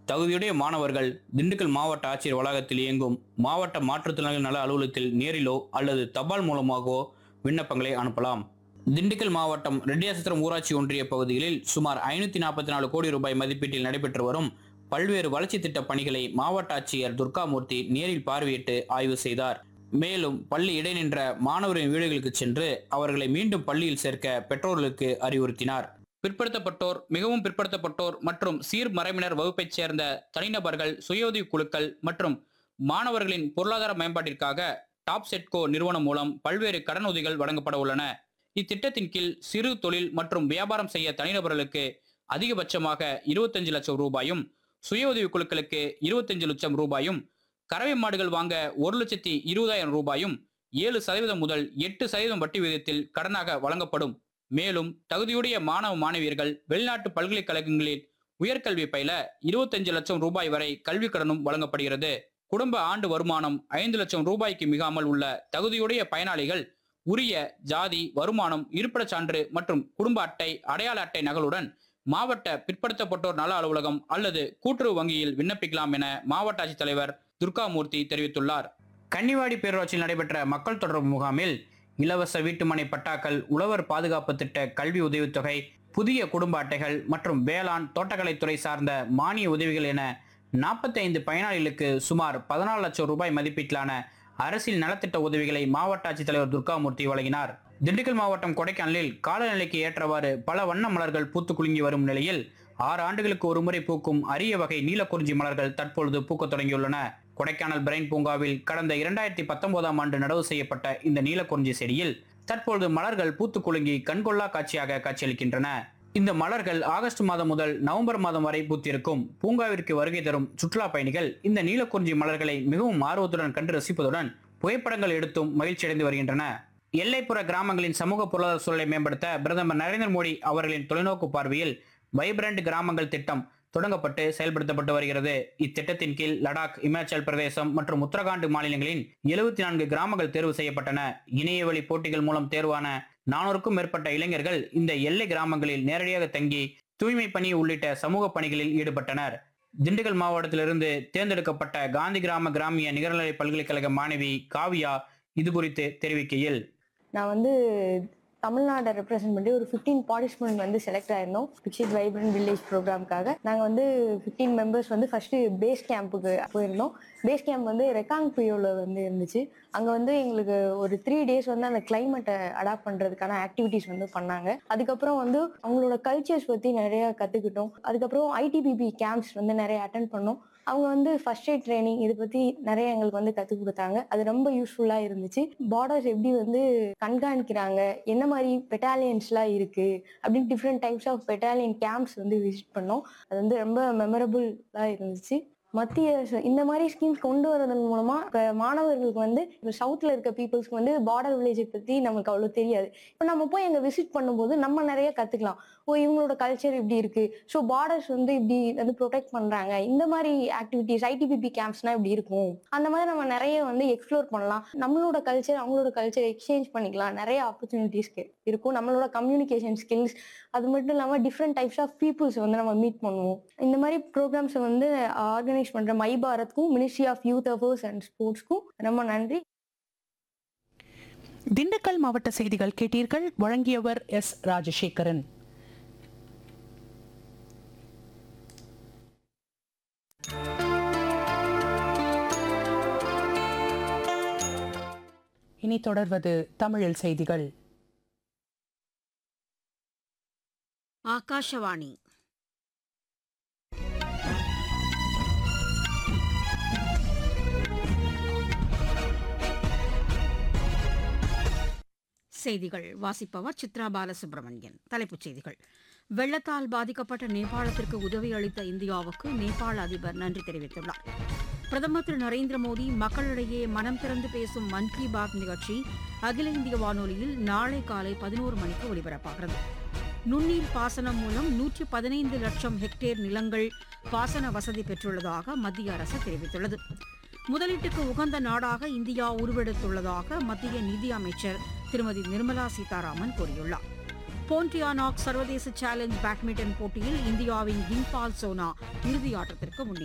தகுதியுடைய மாணவர்கள் திண்டுக்கல் மாவட்ட ஆட்சியர் வளாகத்தில் இயங்கும் மாவட்ட மாற்றுத்திறனாளிகள் நல அலுவலகத்தில் நேரிலோ அல்லது தபால் மூலமாகவோ விண்ணப்பங்களை அனுப்பலாம் திண்டுக்கல் மாவட்டம் ரெட்டியாசத்திரம் ஊராட்சி ஒன்றிய பகுதிகளில் சுமார் ஐநூத்தி நாற்பத்தி நாலு கோடி ரூபாய் மதிப்பீட்டில் நடைபெற்று வரும் பல்வேறு வளர்ச்சி திட்ட பணிகளை மாவட்ட ஆட்சியர் துர்காமூர்த்தி நேரில் பார்வையிட்டு ஆய்வு செய்தார் மேலும் பள்ளி இடைநின்ற மாணவரின் வீடுகளுக்கு சென்று அவர்களை மீண்டும் பள்ளியில் சேர்க்க பெற்றோர்களுக்கு அறிவுறுத்தினார் பிற்படுத்தப்பட்டோர் மிகவும் பிற்படுத்தப்பட்டோர் மற்றும் சீர்மறைவினர் வகுப்பைச் சேர்ந்த தனிநபர்கள் சுயஉதவி குழுக்கள் மற்றும் மாணவர்களின் பொருளாதார மேம்பாட்டிற்காக டாப் செட்கோ நிறுவனம் மூலம் பல்வேறு கடனுதவிகள் வழங்கப்பட உள்ளன இத்திட்டத்தின் கீழ் சிறு தொழில் மற்றும் வியாபாரம் செய்ய தனிநபர்களுக்கு அதிகபட்சமாக இருபத்தஞ்சு லட்சம் ரூபாயும் சுய உதவி குழுக்களுக்கு இருபத்தஞ்சு லட்சம் ரூபாயும் கறவை மாடுகள் வாங்க ஒரு லட்சத்தி இருபதாயிரம் ரூபாயும் ஏழு சதவீதம் முதல் எட்டு சதவீதம் வட்டி விகிதத்தில் கடனாக வழங்கப்படும் மேலும் தகுதியுடைய மாணவ மாணவியர்கள் வெளிநாட்டு பல்கலைக்கழகங்களில் உயர்கல்வி பயில இருபத்தஞ்சு லட்சம் ரூபாய் வரை கல்வி கடனும் வழங்கப்படுகிறது குடும்ப ஆண்டு வருமானம் ஐந்து லட்சம் ரூபாய்க்கு மிகாமல் உள்ள தகுதியுடைய பயனாளிகள் உரிய ஜாதி வருமானம் இருப்பிடச் சான்று மற்றும் குடும்ப அட்டை அடையாள அட்டை நகலுடன் மாவட்ட பிற்படுத்தப்பட்டோர் நல அலுவலகம் அல்லது கூட்டுறவு வங்கியில் விண்ணப்பிக்கலாம் என மாவட்ட ஆட்சித்தலைவர் துர்காமூர்த்தி தெரிவித்துள்ளார் கன்னிவாடி பேரூராட்சியில் நடைபெற்ற மக்கள் தொடர்பு முகாமில் இலவச வீட்டுமனை பட்டாக்கள் உழவர் பாதுகாப்பு திட்ட கல்வி உதவித்தொகை புதிய குடும்ப அட்டைகள் மற்றும் வேளாண் தோட்டக்கலைத்துறை சார்ந்த மானிய உதவிகள் என நாற்பத்தி ஐந்து பயனாளிகளுக்கு சுமார் பதினாலு லட்சம் ரூபாய் மதிப்பீட்டிலான அரசியல் நலத்திட்ட உதவிகளை மாவட்ட ஆட்சித்தலைவர் துர்காமூர்த்தி வழங்கினார் திண்டுக்கல் மாவட்டம் கொடைக்கானலில் காலநிலைக்கு ஏற்றவாறு பல வண்ண மலர்கள் பூத்து குலுங்கி வரும் நிலையில் ஆறு ஆண்டுகளுக்கு ஒருமுறை பூக்கும் அரிய வகை நீலக்குறிஞ்சி மலர்கள் தற்பொழுது பூக்கத் தொடங்கியுள்ளன கொடைக்கானல் பிரைன் பூங்காவில் கடந்த இரண்டாயிரத்தி பத்தொன்பதாம் ஆண்டு நடவு செய்யப்பட்ட இந்த நீலக்குறிஞ்சி செடியில் தற்பொழுது மலர்கள் பூத்து குலுங்கி கண்கொள்ளா காட்சியாக காட்சியளிக்கின்றன இந்த மலர்கள் ஆகஸ்ட் மாதம் முதல் நவம்பர் மாதம் வரை பூத்திருக்கும் பூங்காவிற்கு வருகை தரும் சுற்றுலா பயணிகள் இந்த நீலக்குறிஞ்சி மலர்களை மிகவும் ஆர்வத்துடன் கண்டு ரசிப்பதுடன் புகைப்படங்கள் எடுத்தும் மகிழ்ச்சியடைந்து வருகின்றன எல்லைப்புற கிராமங்களின் சமூக பொருளாதார சூழலை மேம்படுத்த பிரதமர் நரேந்திர மோடி அவர்களின் தொலைநோக்கு பார்வையில் வைப்ரண்ட் கிராமங்கள் திட்டம் தொடங்கப்பட்டு செயல்படுத்தப்பட்டு வருகிறது இத்திட்டத்தின் கீழ் லடாக் இமாச்சல் பிரதேசம் மற்றும் உத்தரகாண்ட் மாநிலங்களின் எழுபத்தி நான்கு கிராமங்கள் தேர்வு செய்யப்பட்டன இணையவழி போட்டிகள் மூலம் தேர்வான நானூறுக்கும் மேற்பட்ட இளைஞர்கள் இந்த எல்லை கிராமங்களில் நேரடியாக தங்கி தூய்மை பணி உள்ளிட்ட சமூக பணிகளில் ஈடுபட்டனர் திண்டுக்கல் மாவட்டத்திலிருந்து தேர்ந்தெடுக்கப்பட்ட காந்தி கிராம கிராமிய நிகர்நிலை பல்கலைக்கழக மாணவி காவியா இது குறித்து தெரிவிக்கையில் நான் வந்து தமிழ்நாடை ரெப்ரசென்ட் பண்ணி ஒரு ஃபிஃப்டீன் பார்ட்டிசிபென்ட் வந்து செலக்ட் ஆயிருந்தோம் பிக்ஷித் வைப்ரண்ட் வில்லேஜ் ப்ரோக்ராம்க்காக நாங்கள் வந்து ஃபிஃப்டீன் மெம்பர்ஸ் வந்து ஃபர்ஸ்ட் பேஸ் கேம்புக்கு போயிருந்தோம் பேஸ் கேம்ப் வந்து ரெக்காங் பியோவில் வந்து இருந்துச்சு அங்கே வந்து எங்களுக்கு ஒரு த்ரீ டேஸ் வந்து அந்த கிளைமேட்டை அடாப்ட் பண்ணுறதுக்கான ஆக்டிவிட்டீஸ் வந்து பண்ணாங்க அதுக்கப்புறம் வந்து அவங்களோட கல்ச்சர்ஸ் பற்றி நிறைய கற்றுக்கிட்டோம் அதுக்கப்புறம் ஐடிபிபி கேம்ப்ஸ் வந்து நிறைய அட்டன் பண்ணோம் அவங்க வந்து ஃபர்ஸ்ட் எய்ட் ட்ரைனிங் இதை பற்றி நிறைய எங்களுக்கு வந்து கற்றுக் கொடுத்தாங்க அது ரொம்ப யூஸ்ஃபுல்லாக இருந்துச்சு பார்டர்ஸ் எப்படி வந்து கண்காணிக்கிறாங்க என்ன மாதிரி பெட்டாலியன்ஸ்லாம் இருக்குது அப்படின்னு different types of battalion camps வந்து விசிட் பண்ணோம் அது வந்து ரொம்ப மெமரபுளாக இருந்துச்சு மத்திய அரசு இந்த மாதிரி ஸ்கீம்ஸ் கொண்டு வரதன் மூலமா இப்போ மாணவர்களுக்கு வந்து இப்போ சவுத்தில் இருக்க பீப்புள்ஸ்க்கு வந்து பார்டர் வில்லேஜை பற்றி நமக்கு அவ்வளோ தெரியாது இப்போ நம்ம போய் அங்கே விசிட் பண்ணும்போது நம்ம நிறைய கற்றுக்கலாம் ஓ இவங்களோட கல்ச்சர் இப்படி இருக்கு ஸோ பார்டர்ஸ் வந்து இப்படி வந்து ப்ரொடெக்ட் பண்ணுறாங்க இந்த மாதிரி ஆக்டிவிட்டிஸ் ஐடிபிபி கேம்ப்ஸ்னா இப்படி இருக்கும் அந்த மாதிரி நம்ம நிறைய வந்து எக்ஸ்ப்ளோர் பண்ணலாம் நம்மளோட கல்ச்சர் அவங்களோட கல்ச்சர் எக்ஸ்சேஞ்ச் பண்ணிக்கலாம் நிறைய ஆப்பர்ச்சுனிட்டிஸ் இருக்கும் நம்மளோட கம்யூனிகேஷன் ஸ்கில்ஸ் அது மட்டும் இல்லாமல் டிஃப்ரெண்ட் டைப்ஸ் ஆஃப் பீப்புள்ஸ் வந்து நம்ம மீட் பண்ணுவோம் இந்த மாதிரி ப்ரோக்ராம்ஸை வந்து ஆர்கனைஸ் பண்ணுற மை பாரத்க்கும் ministry of youth affairs and ஸ்போர்ட்ஸ்க்கும் ரொம்ப நன்றி திண்டுக்கல் மாவட்ட செய்திகள் கேட்டீர்கள் வழங்கியவர் எஸ் ராஜசேகரன் இனி தொடர்வது தமிழில் செய்திகள் ஆகாஷவாணி செய்திகள் வாசிப்பவர் சித்ரா பாலசுப்ரமணியன் தலைப்புச் செய்திகள் வெள்ளத்தால் பாதிக்கப்பட்ட நேபாளத்திற்கு உதவி அளித்த இந்தியாவுக்கு நேபாள அதிபர் நன்றி தெரிவித்துள்ளார் பிரதமர் திரு நரேந்திர மோடி மக்களிடையே மனம் திறந்து பேசும் மன் கி பாத் நிகழ்ச்சி அகில இந்திய வானொலியில் நாளை காலை பதினோரு மணிக்கு ஒலிபரப்பாகிறது நுண்ணீர் பாசனம் மூலம் நூற்றி பதினைந்து லட்சம் ஹெக்டேர் நிலங்கள் பாசன வசதி பெற்றுள்ளதாக மத்திய அரசு தெரிவித்துள்ளது முதலீட்டுக்கு உகந்த நாடாக இந்தியா உருவெடுத்துள்ளதாக மத்திய நிதி அமைச்சர் திருமதி நிர்மலா சீதாராமன் கூறியுள்ளார் போன்டியானாக் சர்வதேச சேலஞ்ச் பேட்மிண்டன் போட்டியில் இந்தியாவின் இன்பால் சோனா இறுதி ஆட்டத்திற்கு முன்னேறி